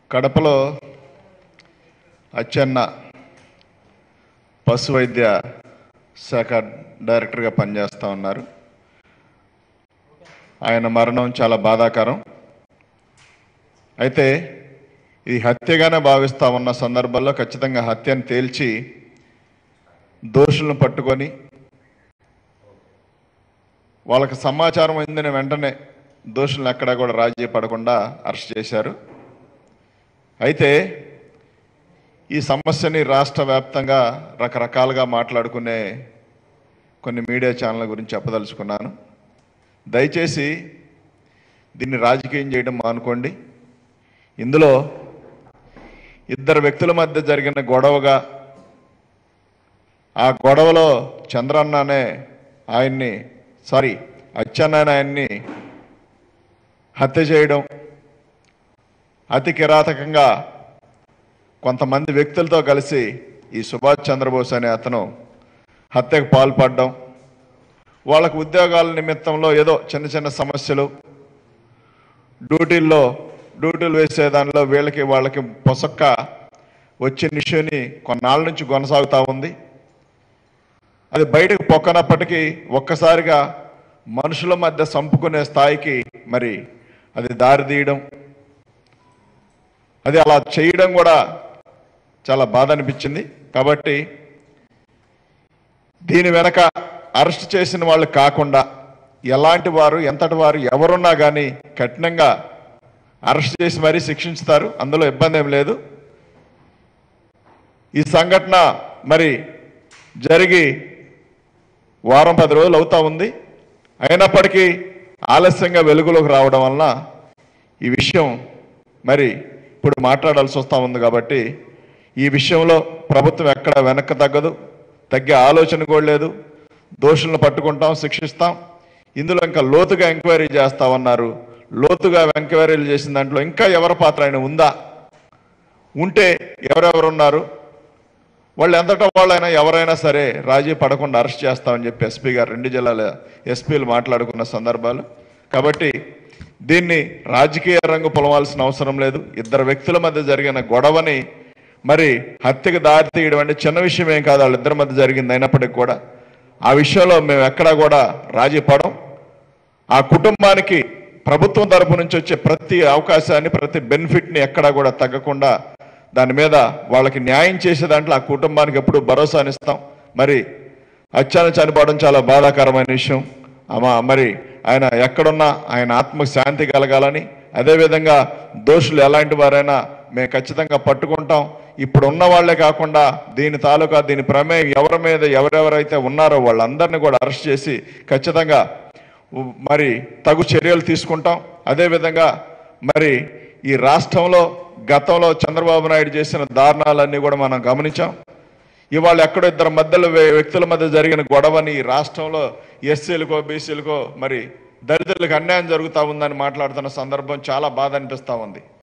కడపలో అచ్చెన్న పశు వైద్య శాఖ డైరెక్టర్గా పనిచేస్తూ ఉన్నారు ఆయన మరణం చాలా బాధాకరం అయితే ఇది హత్యగానే భావిస్తా ఉన్న సందర్భంలో ఖచ్చితంగా హత్యను తేల్చి దోషులను పట్టుకొని వాళ్ళకి సమాచారం అందిన వెంటనే దోషులను ఎక్కడా కూడా రాజీ పడకుండా అరెస్ట్ చేశారు అయితే ఈ సమస్యని రాష్ట్ర వ్యాప్తంగా రకరకాలుగా మాట్లాడుకునే కొన్ని మీడియా ఛానళ్ళ గురించి చెప్పదలుచుకున్నాను దయచేసి దీన్ని రాజకీయం చేయడం మానుకోండి ఇందులో ఇద్దరు వ్యక్తుల మధ్య జరిగిన గొడవగా ఆ గొడవలో చంద్రన్న అనే ఆయన్ని సారీ అచ్చెన్న అనే ఆయన్ని హత్య చేయడం అతి కిరాతకంగా కొంతమంది వ్యక్తులతో కలిసి ఈ సుభాష్ చంద్రబోస్ అనే అతను హత్యకు పాల్పడడం వాళ్ళకు ఉద్యోగాల నిమిత్తంలో ఏదో చిన్న చిన్న సమస్యలు డ్యూటీల్లో డ్యూటీలు వేసే దానిలో వీళ్ళకి వాళ్ళకి పొసక్క వచ్చే నిషేని కొన్నాళ్ళ నుంచి కొనసాగుతూ ఉంది అది బయటకు పొక్కనప్పటికీ ఒక్కసారిగా మనుషుల మధ్య సంపుకునే స్థాయికి మరి అది దారి తీయడం అది అలా చేయడం కూడా చాలా బాధ అనిపించింది కాబట్టి దీని వెనక అరెస్ట్ చేసిన వాళ్ళు కాకుండా ఎలాంటి వారు ఎంతటి వారు ఎవరున్నా కానీ కఠినంగా అరెస్ట్ చేసి మరీ శిక్షించుతారు అందులో ఇబ్బంది ఏం లేదు ఈ సంఘటన మరి జరిగి వారం పది రోజులు అవుతా ఉంది అయినప్పటికీ ఆలస్యంగా వెలుగులోకి రావడం వలన ఈ విషయం మరి ఇప్పుడు మాట్లాడాల్సి వస్తూ ఉంది కాబట్టి ఈ విషయంలో ప్రభుత్వం ఎక్కడ వెనక్కి తగ్గదు తగ్గే ఆలోచన కూడా లేదు దోషులను పట్టుకుంటాం శిక్షిస్తాం ఇందులో ఇంకా లోతుగా ఎంక్వైరీ చేస్తామన్నారు లోతుగా ఎంక్వైరీలు చేసిన దాంట్లో ఇంకా ఎవరి పాత్ర అయినా ఉందా ఉంటే ఎవరెవరు ఉన్నారు వాళ్ళు ఎంతటా వాళ్ళైనా ఎవరైనా సరే రాజీ పడకుండా అరెస్ట్ చేస్తామని చెప్పి ఎస్పీ గారు రెండు జిల్లాల ఎస్పీలు మాట్లాడుకున్న సందర్భాలు కాబట్టి దీన్ని రాజకీయ రంగు పొలవాల్సిన అవసరం లేదు ఇద్దరు వ్యక్తుల మధ్య జరిగిన గొడవని మరి హత్యకు దారి తీయడం అంటే చిన్న విషయం ఏం కాదు వాళ్ళిద్దరి మధ్య జరిగింది అయినప్పటికీ కూడా ఆ విషయంలో మేము ఎక్కడా కూడా రాజీ పడం ఆ కుటుంబానికి ప్రభుత్వం తరపు నుంచి వచ్చే ప్రతి అవకాశాన్ని ప్రతి బెనిఫిట్ని ఎక్కడా కూడా తగ్గకుండా దాని మీద వాళ్ళకి న్యాయం చేసే దాంట్లో ఆ కుటుంబానికి ఎప్పుడు భరోసానిస్తాం మరి అచ్చాన చనిపోవడం చాలా బాధాకరమైన విషయం అమ్మా మరి ఆయన ఎక్కడున్నా ఆయన ఆత్మకు శాంతి కలగాలని అదేవిధంగా దోషులు ఎలాంటి వారైనా మేము ఖచ్చితంగా పట్టుకుంటాం ఇప్పుడు ఉన్న వాళ్ళే కాకుండా దీని తాలూకా దీని ప్రమేయం ఎవరి మీద ఎవరెవరైతే ఉన్నారో వాళ్ళందరినీ కూడా అరెస్ట్ చేసి ఖచ్చితంగా ఉ- మరి తగు చర్యలు తీసుకుంటాం అదేవిధంగా మరి ఈ రాష్ట్రంలో గతంలో చంద్రబాబు నాయుడు చేసిన దారుణాలన్నీ కూడా మనం గమనించాం ఇవాళ ఎక్కడో ఇద్దరు మధ్యలో వే- వ్యక్తుల మధ్య జరిగిన గొడవని ఈ రాష్ట్రంలో ఎస్సీలకో బీసీలకో మరి దళితులకు అన్యాయం జరుగుతూ ఉందని మాట్లాడుతున్న సందర్భం చాలా బాధ అనిపిస్తూ ఉంది